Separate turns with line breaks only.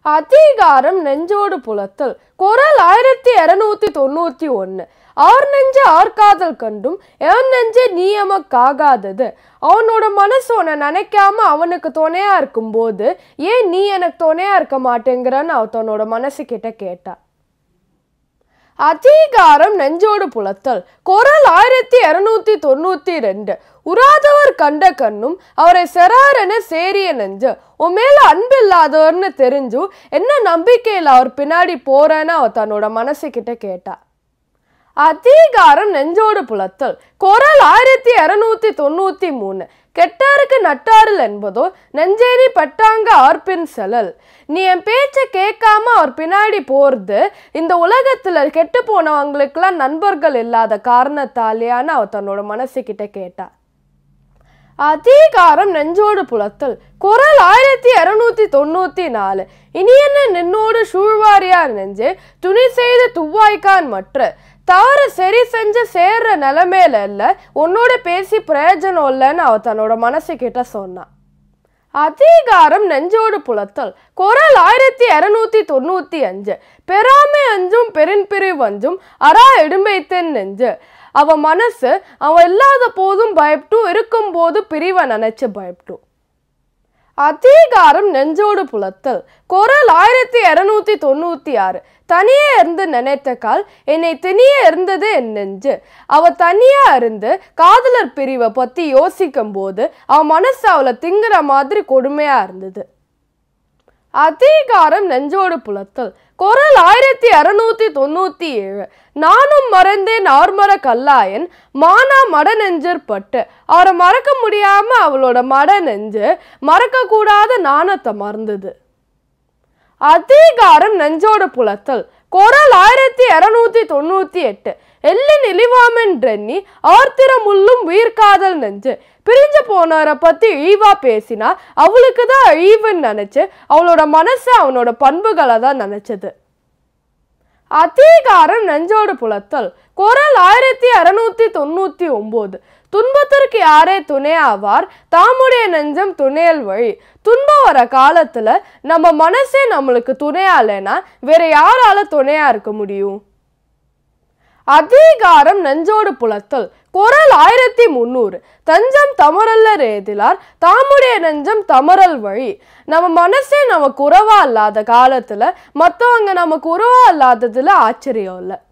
அதிகாரம் நெஞ்சோடு புலத்தல் குரல் ஆயிரத்தி இருநூத்தி தொண்ணூத்தி ஒன்னு ஆர் நெஞ்சு ஆர்காதல் கண்டும் எவன் நெஞ்சு நீ எமக்காகாதது அவனோட மனசு உன்னை நினைக்காம அவனுக்கு துணையா இருக்கும்போது ஏன் நீ எனக்கு துணையா இருக்க மாட்டேங்கிறன்னு அவ தன்னோட மனசு கிட்ட கேட்டா அதிகாரம் நெஞ்சோடு புலத்தல் குரல் ஆயிரத்தி இருநூத்தி தொண்ணூத்தி ரெண்டு உராதவர் கண்ட கண்ணும் அவரை செராரென சேரிய நெஞ்சு உன் மேல அன்பில்லாதவர்னு தெரிஞ்சும் என்ன நம்பிக்கையில் அவர் பின்னாடி போறேன்னு அவ தன்னோட மனசு கிட்ட கேட்டா அதிகாரம் நெஞ்சோடு புலத்தல் குரல் ஆயிரத்தி இருநூத்தி தொண்ணூத்தி மூணு கெட்டாருக்கு நட்டாரில் என்பதோ நெஞ்சேரி பட்டாங்க ஆர்பின் செலல் நீ என் பேச்சை கேட்காம அவர் பின்னாடி போறது இந்த உலகத்துல கெட்டு போனவங்களுக்கெல்லாம் நண்பர்கள் இல்லாத காரணத்தாலேயான்னு அவ தன்னோட மனசு கிட்ட கேட்டா அதிகாரம் நெஞ்சோடு புலத்தல் குரல் ஆயிரத்தி இருநூத்தி தொண்ணூத்தி நாலு இனி என்ன நின்னோடு சூழ்வாரியார் நெஞ்சு துணி செய்த துவாய்க்கான் மற்ற தவறு சரி செஞ்சு சேர்ற நிலைமையில இல்ல உன்னோட பேசி பிரயோஜனம் இல்லைன்னு அவ தன்னோட மனசு கிட்ட சொன்னான் அதிகாரம் நெஞ்சோடு புலத்தல் குரல் ஆயிரத்தி இருநூத்தி தொண்ணூத்தி அஞ்சு பெறாமை அஞ்சும் பெரும்பிரிவு அஞ்சும் அரா எடும்பைத்தன் நெஞ்சு அவ மனசு அவன் இல்லாத போதும் பயப்பட்டும் இருக்கும் போது பிரிவை நினைச்சு பயப்பட்டும் அதிகாரம் நெஞ்சோடு புலத்தல் குரல் ஆயிரத்தி இருநூத்தி தொண்ணூத்தி ஆறு தனியே இருந்து நினைத்த கால் என்னை திணியே இருந்தது என் நெஞ்சு அவ தனியா இருந்து காதலர் பிரிவை பத்தி யோசிக்கும் போது அவ மனசு அவளை திங்குற மாதிரி கொடுமையா இருந்தது அதிகாரம் நெஞ்சோடு புலத்தல் குரல் ஆயிரத்தி அறுநூத்தி தொண்ணூத்தி ஏழு நானும் மறந்தேன் ஆர்மர கல்லாயன் மானா மட நெஞ்சர் பட்டு அவரை மறக்க முடியாம அவளோட மட நெஞ்சு மறக்க கூடாத நாணத்தை மறந்தது அதிகாரம் நெஞ்சோடு புலத்தல் குரல் ஆயிரத்தி இருநூத்தி தொண்ணூத்தி எட்டு எல்லின் இழிவாமென்றெண்ணி ஆர்த்திரமுள்ளும் உயிர்காதல் நெஞ்சு பிரிஞ்சு போனவரை பத்தி இழிவா பேசினா அவளுக்கு தான் அழிவுன்னு நினைச்சு அவளோட மனசு அவனோட பண்புகளை தான் நினைச்சது அதிகாரம் நெஞ்சோடு புலத்தல் குரல் ஆயிரத்தி அறுநூத்தி தொண்ணூத்தி ஒன்பது துன்பத்திற்கு யாரே துணை ஆவார் தாமுடைய நெஞ்சம் துணையல் வழி துன்பம் வர காலத்துல நம்ம மனசே நம்மளுக்கு துணையா இல்லைன்னா வேற யாரால துணையா இருக்க முடியும் அதிகாரம் நெஞ்சோடு புலத்தல் குரல் ஆயிரத்தி முந்நூறு தஞ்சம் தமரல்ல ரேதிலார் தாமுடைய நெஞ்சம் தமரல் வழி நம்ம மனசே நமக்கு உறவா இல்லாத காலத்துல மத்தவங்க நமக்கு உறவா இல்லாததுல ஆச்சரியம் இல்லை